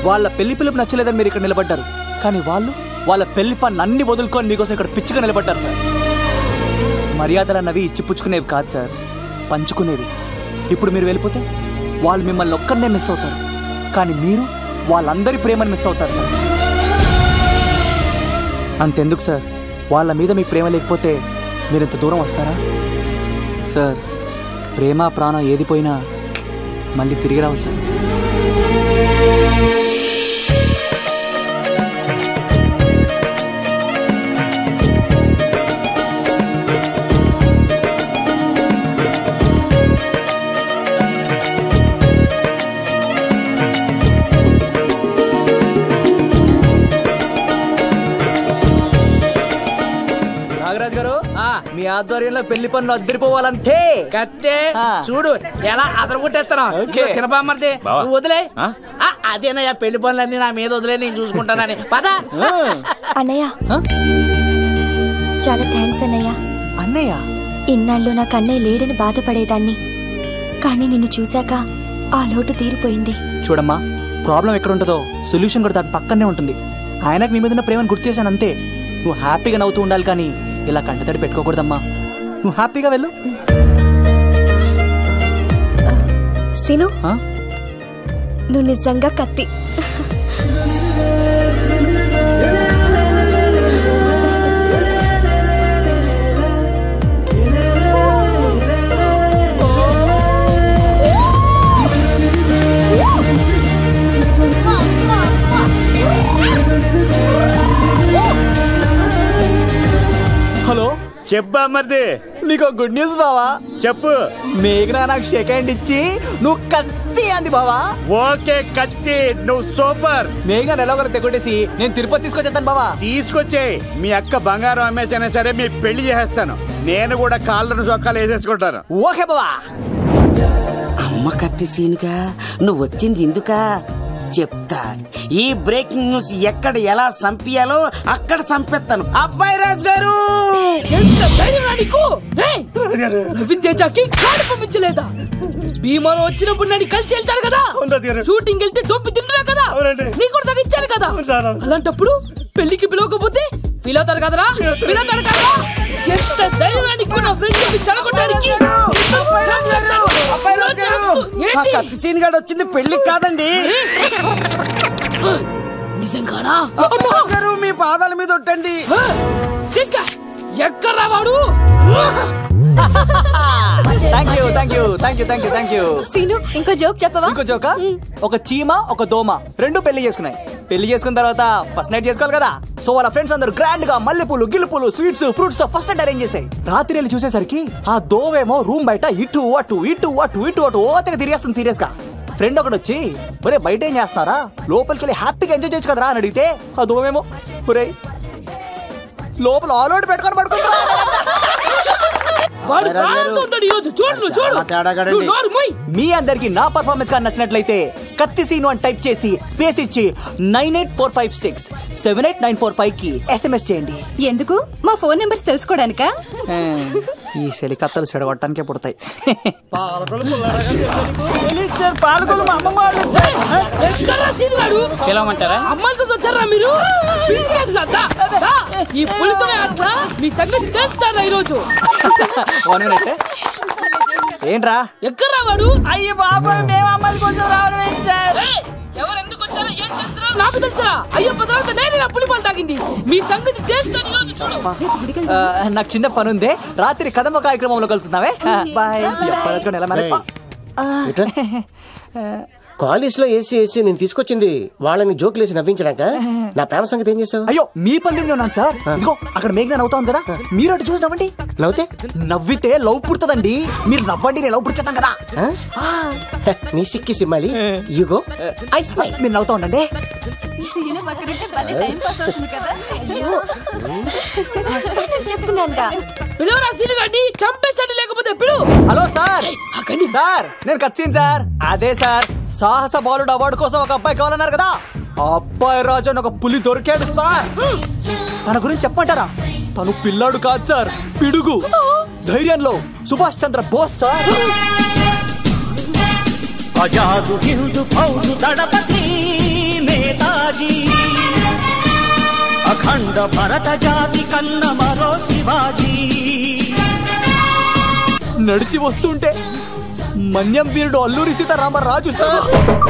వాళ్ళ పెళ్లి పిలుపు నచ్చలేదని మీరు ఇక్కడ నిలబడ్డారు కానీ వాళ్ళు వాళ్ళ పెళ్లి పని అన్ని వదులుకొని మీకోసం ఇక్కడ పిచ్చిగా నిలబడ్డారు సార్ మర్యాదలు అన్నవి ఇచ్చిపుచ్చుకునేవి కాదు సార్ పంచుకునేవి ఇప్పుడు మీరు వెళ్ళిపోతే వాళ్ళు మిమ్మల్ని ఒక్కరినే మిస్ అవుతారు కానీ మీరు వాళ్ళందరి ప్రేమను మిస్ అవుతారు సార్ అంతెందుకు సార్ వాళ్ళ మీద మీ ప్రేమ లేకపోతే మీరు ఇంత దూరం వస్తారా సార్ ప్రేమ ప్రాణం ఏది పోయినా మళ్ళీ తిరిగి రావు సార్ నాగరాజ్ గారు ఆ. మీ ఆధ్వర్యంలో పెళ్లి పనులు అద్దరిపోవాలంతే కత్తే ఆ. చూడు ఎలా అదరగొట్టేస్తాను ఓకే. చిన్నపామర్ది బావా. నువ్వు వదిలే ఆ? ఆ, అదేనయ్యా పెళ్లి పనులన్నీ నా మీద వదిలే నేను చూసుకుంటానని పద అన్నయ్య ఆ? చాలా థ్యాంక్స్ అన్నయ్య అన్నయ్య ఇన్నాళ్ళు నాకు అన్నయ్య లేడని బాధపడేదాన్ని కానీ నిన్ను చూశాక ఆ లోటు తీరిపోయింది చూడమ్మా ప్రాబ్లం ఎక్కడ ఉంటుందో సొల్యూషన్ కూడా దాని పక్కనే ఉంటుంది ఆయనకు మీ మీద ఉన్న ప్రేమను గుర్తు చేశాను అంతే నువ్వు హ్యాపీగా నవ్వుతూ ఉండాలి కానీ ఇలా కంటతడి పెట్టుకోకూడదమ్మా నువ్వు హ్యాపీగా వెళ్ళు సిను ఆ? నువ్వు నిజంగా కత్తి హలో చెప్పా మరిది నీకు గుడ్ న్యూస్ బావా చెప్పు మేఘనా నాకు షేక్ హ్యాండ్ ఇచ్చి నువ్వు కత్తి అంది బావా ఓకే కత్తి నువ్వు సూపర్ మేఘనా ఎలా ఒకరు తెగొట్టేసి నేను తిరుపతి తీసుకొచ్చేస్తాను బావా తీసుకొచ్చే మీ అక్క బంగారం అమ్మేసైనా సరే మీ పెళ్లి చేసేస్తాను నేను కూడా కాళ్ళను చొక్కాలు వేసేసుకుంటాను ఓకే బావా అమ్మ కత్తి సీనుగా నువ్వు వచ్చింది ఎందుకా చెప్తా ఈ బ్రేకింగ్ న్యూస్ ఎక్కడ ఎలా సంపియాలో అక్కడ సంపెత్తాను అబ్బాయి రాజు గారు ఎంత ధైర్యం రా నీకు రేయ్! నవీన్ తేజాకి కార్డు పంపించలేదా భీమాలో వచ్చినప్పుడు నన్ను కలిసి వెళ్తాడు కదా షూటింగ్ వెళ్తే దొప్పి తింటున్నా కదా నీ కూడా తగ్గించాను కదా అలాంటప్పుడు పెళ్లికి పిలవకపోతే ఫీల్ అవుతాడు కదరా ఫీల్ అవుతాడు కదా ఎంత ధైర్యం రా నీకు నా ఫ్రెండ్ చెప్పి చెడగొట్టడానికి అబ్బాయి రాజు గారు ఆ ఏంటి కత్తి సీన్ గారు వచ్చింది పెళ్లి కాదండి నిజంగానా రాజు గారు మీ పాదాల మీద ఒట్టండి ఇంకా ఎక్కడ్రా వాడు thank you thank you thank you thank you thank you Seenu ఇంకో జోక్ చెప్పవా ఇంకో జోక ఒక చీమ ఒక దోమ రెండు పెళ్లి చేసుకున్నాయి పెళ్లి చేసుకున్న తర్వాత ఫస్ట్ నైట్ చేసుకోవాలి కదా సో వాళ్ళ ఫ్రెండ్స్ అందరూ గ్రాండ్ గా మల్లెపూలు గిల్లుపూలు స్వీట్స్ ఫ్రూట్స్ తో ఫస్ట్ నైట్ అరేంజ్ చేసాయి రాత్రి వెళ్ళి చూసేసరికి ఆ దోవేమో రూమ్ బయట ఇటు అటు ఇటు అటు ఇటు అటు ఓతగా తిరిగేస్తుంది సీరియస్ గా ఫ్రెండ్ ఒకడు వచ్చి ఒరే బయట ఏం చేస్తున్నారా లోపలికి వెళ్ళి హ్యాపీగా ఎంజాయ్ చేయొచ్చు కదరా అని అడిగితే ఆ దోవేమో ఒరే లోపల ఆల్ అవుట్ పెట్టుకొని పడుకుంటా వాడు ప్రాణంతో ఉంటాడు ఈరోజు చూడు చూడు చాలా తేడాగాడండి. నువ్వు నోరు మూయ్. మీ అందరికి నా పర్ఫార్మెన్స్ కానీ నచ్చినట్లయితే కత్తి సీను అని టైప్ చేసి స్పేస్ ఇచ్చి nine eight four five six seven eight nine four five కి ఎస్ఎంఎస్ చేయండి ఎందుకు మా ఫోన్ నెంబర్స్ తెలుసుకోవడానికా ఆ, ఈ సెలికత్తలు చెడగొట్టడానికే పుడతాయి ఎక్కడ్రా సీన్ గాడు? అమ్మాయిల కోసం వచ్చారా మీరు పిసికేస్తా, దా, దా. ఈ పులితోనే ఆడతా మీ సంగతి తెలుస్తారా ఈరోజు వన్ మినిట్ ఏంట్రా ఎక్కడ్రా వాడు అయ్యే బాబా మేము అమ్మాయిల కోసం రావడం ఎవరు ఎందుకు వచ్చారో ఏం చేస్తున్నారో నాకు తెలుసా అయ్యప్ప తర్వాత నేనే నా పులిపాలు తాగింది మీ సంగతి తెలుస్తాను ఈరోజు చూడు ఆ, నాకు చిన్న పని ఉంది రాత్రి కదమ్మ కార్యక్రమంలో కలుస్తున్నావే బాయ్ ఎప్పటికీ ఎలా మరి కాలేజ్ లో ఏసీ ఏసీ నేను తీసుకొచ్చింది వాళ్ళని జోకులేసి నవ్వించడాక నా ప్రేమ సంగతి ఏం చేసావు అయ్యో మీ పని మీద ఉన్నాను సార్ ఇదిగో అక్కడ మేఘన నవ్వుతా ఉంది కదా మీరు అటు చూసి నవ్వండి నవ్వుతే నవ్వితే లవ్ పుడుతుందండి మీరు నవ్వండి నేను లవ్ పుడిచేస్తాం కదా ఆ? హ, నీ సిక్కి సిమ్మాలి యుగో ఐ స్మైల్ మీరు నవ్వుతా ఉండండి చెప్తున్నాను పిలవరా సీన్ గాడిని చంపేస్తాడు లేకపోతే పిలు హలో సార్ అక్కడి సార్ నేను కత్తిన్ సార్ అదే సార్ సాహస బాలుడు అవార్డు కోసం ఒక అబ్బాయి కావాలన్నారు కదా ఆ అబ్బాయి రాజు అని ఒక పులి దొరికాడు సార్ తన గురించి చెప్పమంటారా తను పిల్లాడు కాదు సార్ పిడుగు ధైర్యంలో సుభాష్ చంద్ర బోస్ సార్ అజాదు హిందు ఫౌజు దళపతి నే అఖండ భరత జాతి కన్న మరో శివాజీ నడిచి వస్తుంటే మన్యం వీరుడు అల్లూరి సీతారామరాజు సార్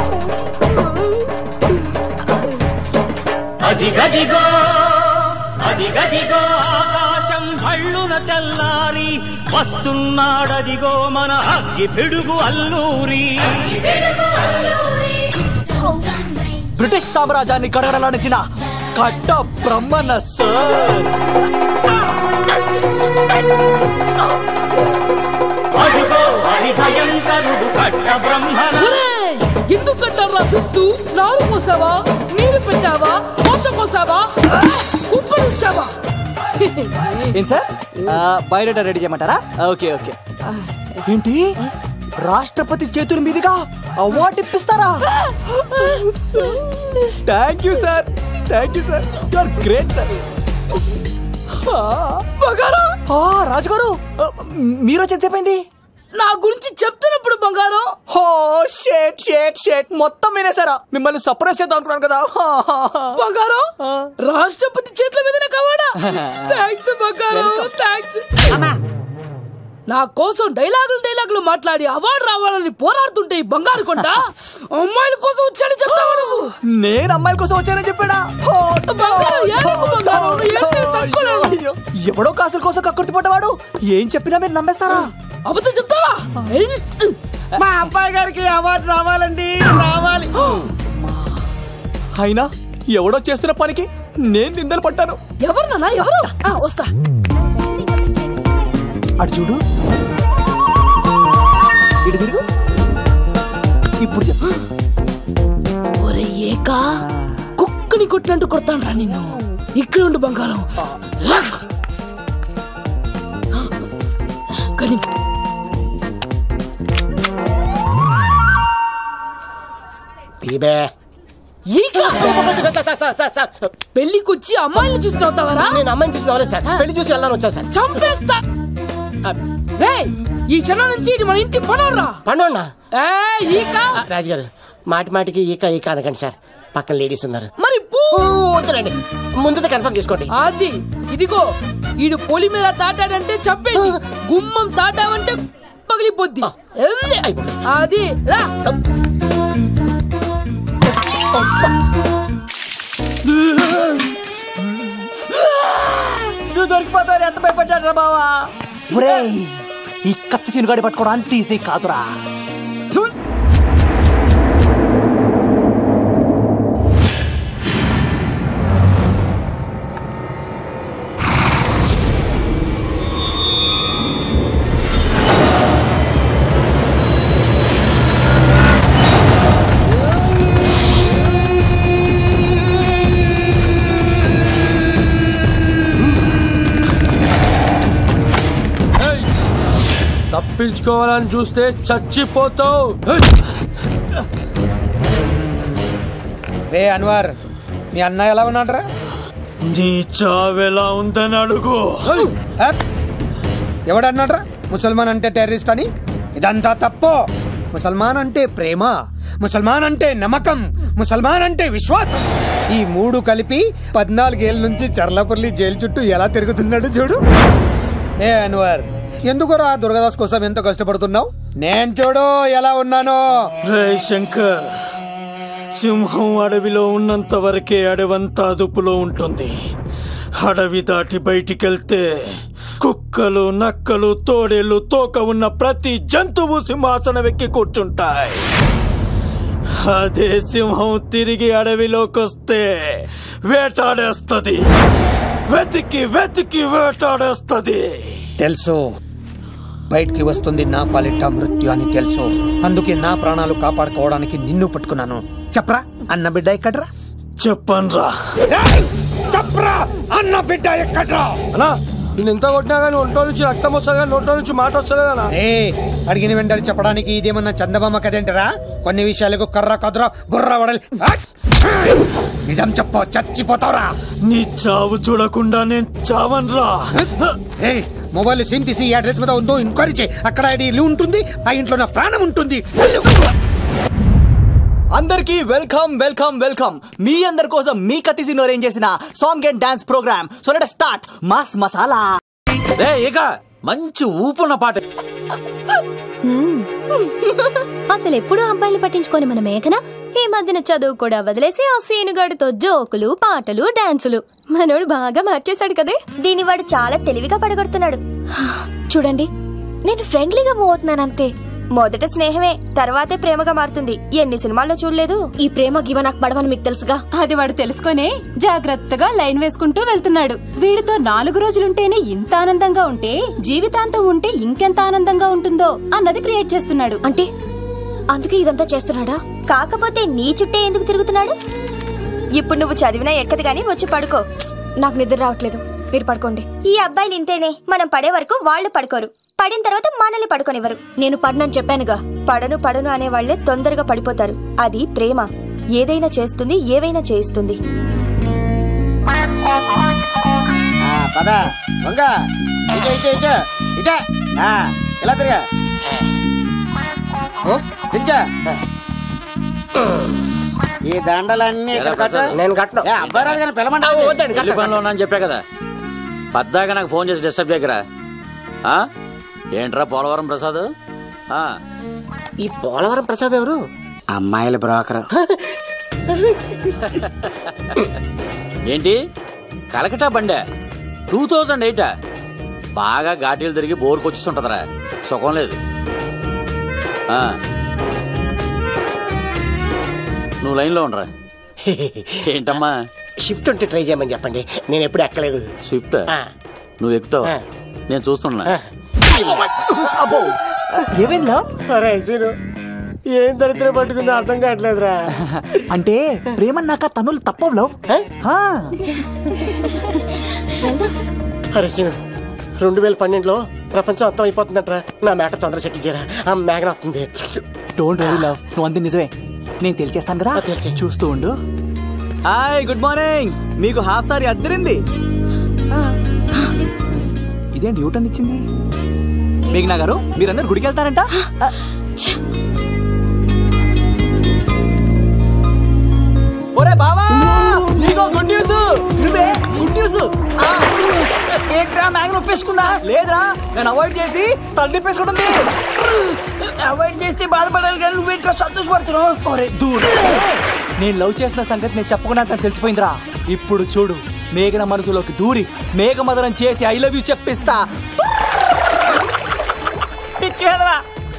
అదిగదిగో అదిగదిగో ఆకాశం హళ్ళున తెల్లారి వస్తున్నాడదిగో మన అగ్గి పిడుగు అల్లూరి బ్రిటిష్ సామ్రాజ్యాన్ని కడగడలాడించిన కట్ట బ్రహ్మణ సార్ అదిగో హరి భయంకరుడు కట్ట బ్రహ్మణ ఒరేయ్! ఎందుకు కట్టారా ఫిఫ్త్ నారు పోసావా నీరు పెట్టావా కోత కోసావా ఉప్పరించావా ఏం సార్ ఆ, బయోడేటా రెడీ చేయమంటారా ఓకే ఓకే ఏంటి రాష్ట్రపతి చేతుల మీదుగా అవార్డు ఇప్పిస్తారా thank you sir thank you sir you are great sir బంగారం రాజుగారు ఆ, మీరు వచ్చేది చెప్పింది నా గురించి చెప్తున్నప్పుడు బంగారం హో షేట్ షేట్ షేట్ మొత్తం వినేసారా మిమ్మల్ని సర్ప్రైజ్ చేద్దాం అనుకున్నాను కదా బంగారం ఆ. రాష్ట్రపతి చేతుల మీదనే కావాడా థ్యాంక్స్ బంగారం థ్యాంక్స్ నా కోసం డైలాగులు డైలాగులు మాట్లాడి అవార్డు రావాలని పోరాడుతుంటే ఈ బంగారు కొండ అమ్మాయిల కోసం వచ్చాడని చెప్తావా నువ్వు నేను అమ్మాయిల కోసం వచ్చానని చెప్పాడా హో, బంగారం, ఏడుపు బంగారం, నువ్వు ఏం చేసి తట్టుకోలేవు. అయ్యో, ఎవడో కాసుల కోసం కక్కుర్తి పడ్డవాడు ఏం చెప్పినా మీరు నమ్మేస్తారా అబద్ధం చెప్తావా మా అబ్బాయి గారికి అవార్డు రావాలండి రావాలి అయినా ఎవడో చేస్తున్న పనికి నేను నిందలు పట్టాను ఎవరు నాన్న ఎవరు ఆ, వస్తా అటు చూడు ఇటు తిరుగు ఇప్పుడు చెప్పు ఒరే ఏకా కుక్కని కొట్టినట్టు కొడతాను రా నిన్ను ఇక్కడ ఉండు బంగారం కానీ తీబే ఈక పెళ్లికొచ్చి అమ్మాయిని చూసి నవ్వుతావరా నేను అమ్మాయిని చూసి నవ్వలేదు సార్ పెళ్లి చూసి వెళ్దాను వచ్చా సార్ చంపేస్తా రేయ్, ఈ క్షణం నుంచి ఇది మన ఇంటి పనరా పండున్నా ఏ ఈక రాజుగారు మాటి మాటికి ఈక ఈక అనకండి సార్ పక్కన లేడీస్ ఉన్నారు మరి పూ ఓ, వద్దులండి ముందు కన్ఫర్మ్ చేసుకోండి అది ఇదిగో ఈడు పొలి మీద తాటాడంటే చంపేది గుమ్మం తాటావంటే పగిలిపోద్ది ఎల్లే. అది రా నువ్వు దొరికిపోతావు ఎంత భయపడ్డాడు రా బావా ఒరేయ్ ఈ కత్తి సినుగాడి పట్టుకోవడం అంత ఈజీ కాదురా థు. తప్పించుకోవాలని చూస్తే చచ్చిపోతావు రే అన్వర్ మీ అన్న ఎలా ఉన్నాడరా నీ చావెలా ఉందని అడుగు ఎవడన్నాడ్రా ముసల్మాన్ అంటే టెర్రరిస్ట్ అని ఇదంతా తప్పు ముసల్మాన్ అంటే ప్రేమ ముసల్మాన్ అంటే నమ్మకం ముసల్మాన్ అంటే విశ్వాసం ఈ మూడు కలిపి పద్నాలుగేళ్ల నుంచి చర్లపల్లి జైలు చుట్టూ ఎలా తిరుగుతున్నాడు చూడు ఏ అన్వర్ ఎందుకురా దుర్గదాస్ కోసం ఎంతో కష్టపడుతున్నావు నేను చూడు ఎలా ఉన్నానో రే శంకర్ సింహం అడవిలో ఉన్నంత వరకే అడవంతా అదుపులో ఉంటుంది అడవి దాటి బయటికెళ్తే కుక్కలు నక్కలు తోడేళ్లు తోక ఉన్న ప్రతి జంతువు సింహాసనం ఎక్కి కూర్చుంటాయి అదే సింహం తిరిగి అడవిలోకొస్తే వేటాడేస్తది వెతికి వెతికి వేటాడేస్తది తెలుసు బయటికి వస్తుంది నా పాలిట మృత్యు అని తెలుసు అందుకే నా ప్రాణాలు కాపాడుకోవడానికి నిన్ను పట్టుకున్నాను చెప్పరా అన్న బిడ్డ ఎక్కడ్రా చెప్పన్రా చెప్పరా అన్న బిడ్డ ఎక్కడ్రా అన్నా నేను ఎంత కొట్టినా కానీ ఒంటో నుంచి రక్తం వస్తుంది కానీ నోట్లో నుంచి మాట వస్తుంది కదా ఏ అడిగిన వెంటనే చెప్పడానికి ఇదేమన్నా చందమామ కదేంటరా కొన్ని విషయాలకు కర్ర కదరా బుర్ర వడలి నిజం చెప్పు చచ్చిపోతావురా నీ చావు చూడకుండా నేను చావన్రా ఏ మొబైల్ సిమ్ తీసి ఈ అడ్రస్ మీద ఉందో ఎంక్వైరీ చేయి అక్కడ ఐడి ఇల్లు ఉంటుంది ఆ ఇంట్లో నా ప్రాణం ఉంటుంది వెళ్ళు. అందరికీ వెల్కమ్ వెల్కమ్ వెల్కమ్ మీ అందరి కోసం మీ కత్తి సినిమా ఏం చేసిన song and dance programme so let start mass masala రే ఇక మంచి ఊపున్న పాట అసలు ఎప్పుడు అబ్బాయిలు పట్టించుకొని మన మేఘన ఈ మధ్యన చదువు కూడా వదిలేసి ఆ సీనుగాడితో జోకులు పాటలు డాన్సులు మనోడు బాగా మార్చేశాడు కదే దీని వాడు చాలా తెలివిగా పడగొడుతున్నాడు చూడండి నేను ఫ్రెండ్లీగా మూవ్ అవుతున్నాను అంతే మొదట స్నేహమే తర్వాతే ప్రేమగా మారుతుంది ఎన్ని సినిమాల్లో చూడలేదు ఈ ప్రేమ గివ నాకు పడవని మీకు తెలుసుగా అది వాడు తెలుసుకొనే జాగ్రత్తగా లైన్ వేసుకుంటూ వెళ్తున్నాడు వీడితో నాలుగు రోజులుంటేనే ఇంత ఆనందంగా ఉంటే జీవితాంతం ఉంటే ఇంకెంత ఆనందంగా ఉంటుందో అన్నది క్రియేట్ చేస్తున్నాడు అంటే అందుకే ఇదంతా చేస్తున్నాడా కాకపోతే నీ చుట్టే ఎందుకు తిరుగుతున్నాడు ఇప్పుడు నువ్వు చదివినా ఎక్కదు గాని వచ్చి పడుకో నాకు నిద్ర రావట్లేదు మీరు పడుకోండి ఈ అబ్బాయిలు ఇంతేనే మనం పడే వరకు వాళ్ళు పడుకోరు పడిన తర్వాత మనల్ని పడుకోనివ్వరు నేను పడినని చెప్పానుగా పడను పడను అనే వాళ్లే తొందరగా పడిపోతారు అది ప్రేమ ఏదైనా చేస్తుంది ఏవైనా చేయిస్తుంది పద వంగ ఇటు ఇటు ఇటు ఇటే ఆ, ఇలా తిరగా దించా ఈ దండలన్నీ ఇక్కడ కట్టు నేను కట్టను ఏ, అబ్బాయి రాజు గారిని పిలమంటా పెళ్లి పనిలో ఉన్నా అని చెప్పా కదా పద్దాక నాకు ఫోన్ చేసి డిస్టర్బ్ చేయకరా ఆ? ఏంట్రా పోలవరం ప్రసాద్ ఆ, ఈ పోలవరం ప్రసాద్ ఎవరు అమ్మాయిల బ్రోకర్ ఏంటి కలకటా బండే టూ థౌజండ్ ఎయిటా బాగా ఘాటీలు తిరిగి బోర్కి వచ్చిస్తుంటదరా సుఖం లేదు ఆ. నువ్వు లైన్లో ఉండరా ఏంటమ్మా షిఫ్ట్ ఉంటే ట్రై చేయమని చెప్పండి నేను ఎప్పుడు ఎక్కలేదు స్విఫ్ట్ నువ్వు ఎక్కుతావు నేను చూస్తున్నా అబ్బో ఏమైందా అరే సీను ఏం దరిద్రం పట్టుకుందో అర్థం కావట్లేదురా అంటే ప్రేమన్నాక తనులు తప్పవు లవ్ హా. అరే సీను రెండు వేల పన్నెండులో ప్రపంచం అంతం అయిపోతుందట్రా నా మేట తొందర సెటిల్ చేయరా ఆ మేఘన వస్తుంది డోంట్ వరీ లవ్ నువ్వు అంది నిజమే నేను తెలిచేస్తాను కదా చూస్తూ ఉండు హాయ్ గుడ్ మార్నింగ్ మీకు హాఫ్ సారీ అద్దరింది ఇదేంటి యూటర్న్ ఇచ్చింది మేఘనా గారు మీరందరు గుడికి వెళ్తారంట ఆ, ఒరే బావా నీకో గుడ్ న్యూస్ నువ్వే గుడ్ న్యూస్ ఏంట్రా మ్యాగ్ నొప్పేసుకుందా లేదురా నేను అవాయిడ్ చేసి తల తిప్పేసుకుంటుంది అవాయిడ్ చేస్తే బాధపడాలి కానీ నువ్వేంట్రా సంతోషపడుతున్నావు ఒరే దూడు నేను లవ్ చేసిన సంగతి నేను చెప్పకుండా తనకు తెలిసిపోయిందిరా ఇప్పుడు చూడు మేఘన మనసులోకి దూరి మేఘమదనం చేసి ఐ లవ్ యూ చెప్పిస్తా పిచ్చి వెళ్ళవా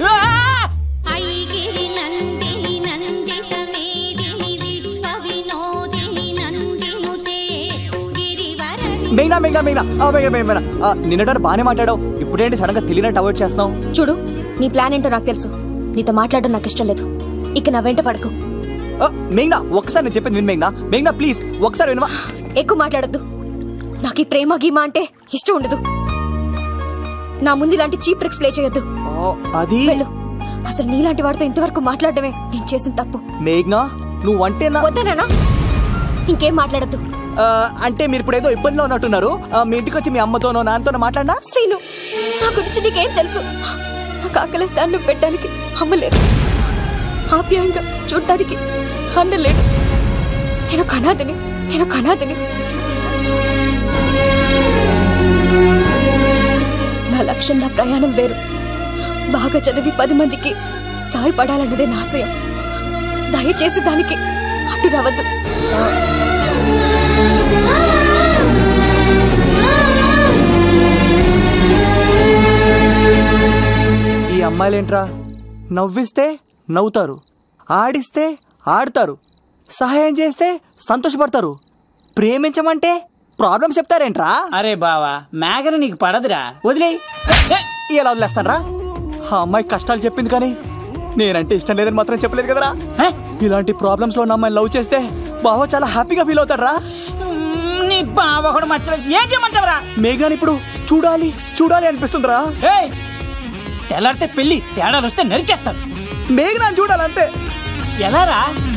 ఐగిరి నందిని నందిత మేదిని విశ్వ వినోదిని నందినుతే గిరివరణి మేఘనా మేఘనా మేఘనా ఆ, మేఘనా మేఘనా ఆ, నిన్నటారు బాగానే మాట్లాడావు ఇప్పుడేంటి సడన్ గా తెలియనట్టు అవాయిడ్ చేస్తున్నావు చూడు నీ ప్లాన్ ఏంటో నాకు తెలుసు నీతో మాట్లాడడం నాకు ఇష్టం లేదు ఇక నా వెంట పడకు ఆ, మేఘనా ఒక్కసారి నేను చెప్పింది విను మేఘనా మేఘనా ప్లీజ్ ఒకసారి వినవా ఎక్కువ మాట్లాడద్దు నాకు ఈ ప్రేమ గీమ అంటే ఇష్టం ఉండదు నా ముందు ఇలాంటి చీప్ ట్రిక్స్ ప్లే చేయొద్దు అది వెళ్ళు అసలు నీలాంటి వాడితో ఇంతవరకు మాట్లాడడమే నేను చేసిన తప్పు మేఘనా నువ్వు అంటే నా వద్దనా ఇంకేం మాట్లాడద్దు ఆ, అంటే మీరు ఇప్పుడు ఏదో ఇబ్బందిలో ఉన్నట్టున్నారు ఆ, మీ ఇంటికి వచ్చి మీ అమ్మతోనో నాన్నతోనో మాట్లాడినా సీను నా గురించి నీకేం తెలుసు నాకు ఆకలిస్తే అన్నం పెట్టడానికి అమ్మలేదు ఆప్యాయంగా చూడటానికి అన్న లేడు నేను కనాదిని నేను కనాదిని నా లక్ష్యం నా ప్రయాణం వేరు బాగా చదివి పది మందికి సాయపడాలన్నదే నా ఆశయం దయచేసి దానికి అడ్డు రావద్దు ఈ అమ్మాయిలేంట్రా నవ్విస్తే నవ్వుతారు ఆడిస్తే ఆడతారు సహాయం చేస్తే సంతోషపడతారు ప్రేమించమంటే ప్రాబ్లం చెప్తారేంట్రా అరే బావా మేఘన నీకు పడదురా వదిలే ఎలా వదిలేస్తానరా ఆ అమ్మాయి కష్టాలు చెప్పింది కానీ నేనంటే ఇష్టం లేదని మాత్రం చెప్పలేదు కదరా ఇలాంటి ప్రాబ్లమ్స్ లో ఉన్న అమ్మాయిని లవ్ చేస్తే బావ చాలా హ్యాపీగా ఫీల్ అవుతాడరా నీ బావ కూడా మచ్చలేదు ఏం చేయమంటావరా మేఘాని ఇప్పుడు చూడాలి చూడాలి అనిపిస్తుందిరా ఏయ్, తెల్లారితే పెళ్లి తేడాలు వస్తే నరికేస్తారు మేఘనాన్ని చూడాలి అంతే ఎలా రా